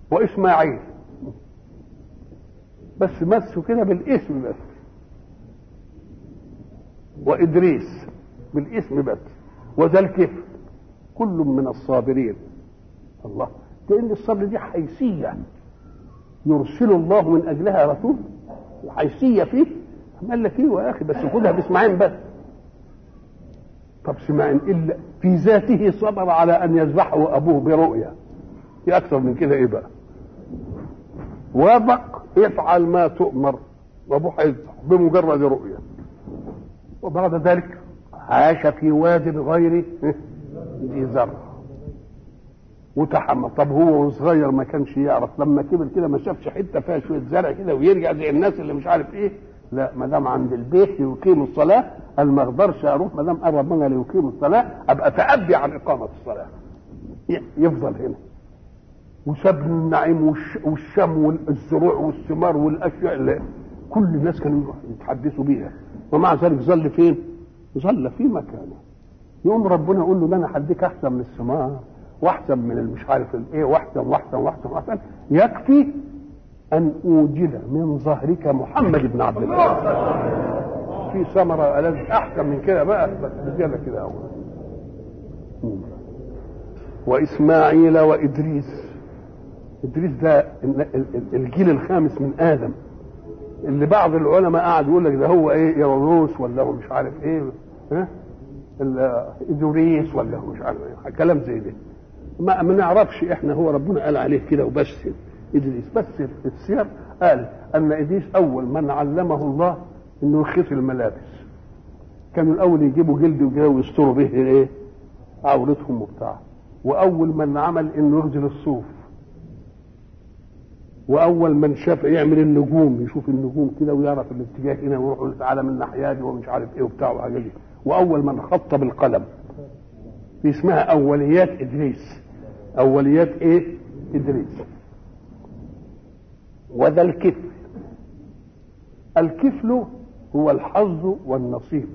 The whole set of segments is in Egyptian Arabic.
واسماعيل بس مسوا كده بالاسم بس وادريس بالاسم بس وذا الكفل كل من الصابرين الله لان الصبر دي حيثيه يرسل الله من اجلها رسول حيثيه فيه قال لك ايه يا اخي بس خدها باسماعيل بس طب سماعين الا في ذاته صبر على ان يذبحه ابوه برؤيا في اكثر من كده ايه بقى وبق افعل ما تؤمر وابوه هيذبح بمجرد رؤيا وبعد ذلك عاش في واد غير ذي زرع وتحمل طب هو صغير ما كانش يعرف لما كبر كده ما شافش حته فيها شويه زرع كده ويرجع زي الناس اللي مش عارف ايه لا ما دام عند البيت يقيم الصلاه قال ما اقدرش اروح ما دام قرب منها ليقيم الصلاه ابقى تأبي عن اقامه الصلاه يفضل هنا وساب النعيم والش... والشم والزروع والثمار والاشياء اللي كل الناس كانوا يتحدثوا بيها ومع ذلك ظل فين؟ ظل في مكانه يقوم ربنا يقول له ده انا هديك احسن من الثمار واحسن من المش عارف الايه واحسن واحسن واحسن واحسن يكفي ان اوجد من ظهرك محمد بن عبد الله في ثمره ألذ احسن من كده بقى بس بزياده كده اول واسماعيل وادريس ادريس ده الجيل الخامس من ادم اللي بعض العلماء قعد يقول لك ده هو ايه يوروس ولا هو مش عارف ايه ها ادريس ولا هو مش عارف ايه كلام زي ده ما ما نعرفش احنا هو ربنا قال عليه كده وبس ادريس بس السير قال ان ادريس اول من علمه الله انه يخيط الملابس كانوا الاول يجيبوا جلد وكده ويستروا به ايه عورتهم وبتاع واول من عمل انه يغزل الصوف واول من شاف يعمل النجوم يشوف النجوم كده ويعرف الاتجاه هنا ويروح تعالى من الناحيه دي ومش عارف ايه وبتاع وحاجات دي واول من خط بالقلم دي اسمها اوليات ادريس اوليات ايه ادريس وذا الكفل الكفل هو الحظ والنصيب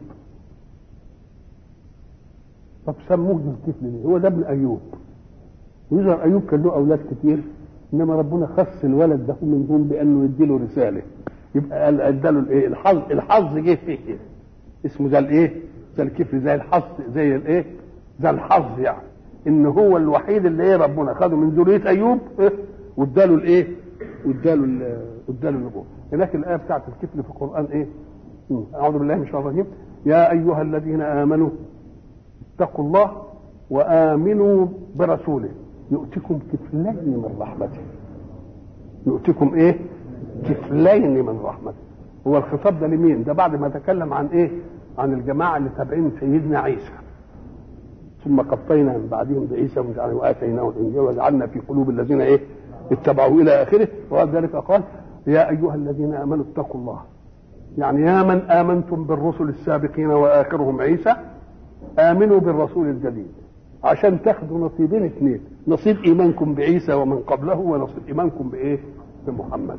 طب سموه ذا الكفل ليه هو ده ابن ايوب ويظهر ايوب كان له اولاد كتير انما ربنا خص الولد ده منهم بانه يديله رساله يبقى قال اداله الايه الحظ الحظ جه فيه كده اسمه ذا الايه ذا الكفل زي الحظ زي الايه ذا الحظ يعني ان هو الوحيد اللي ايه ربنا خده من ذريه ايوب إيه؟ واداله الايه واداله اداله النبوه هناك الايه بتاعت الكفل في القران ايه اعوذ بالله من الشيطان الرجيم يا ايها الذين امنوا اتقوا الله وامنوا برسوله يؤتكم كفلين من رحمته يؤتكم ايه كفلين من رحمته هو الخطاب ده لمين ده بعد ما تكلم عن ايه عن الجماعه اللي تابعين سيدنا عيسى ثم قفينا من بعدهم بعيسى واتيناه الانجيل وجعلنا في قلوب الذين ايه اتبعوا الى اخره وبعد ذلك قال يا ايها الذين امنوا اتقوا الله يعني يا من امنتم بالرسل السابقين واخرهم عيسى امنوا بالرسول الجديد عشان تاخدوا نصيبين اثنين نصيب ايمانكم بعيسى ومن قبله ونصيب ايمانكم بايه بمحمد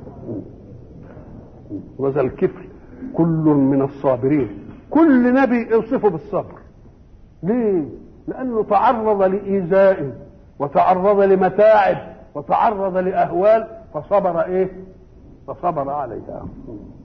وذا الكفل كل من الصابرين كل نبي يوصفه بالصبر ليه لانه تعرض لايذاء وتعرض لمتاعب وتعرض لاهوال فصبر ايه فصبر عليها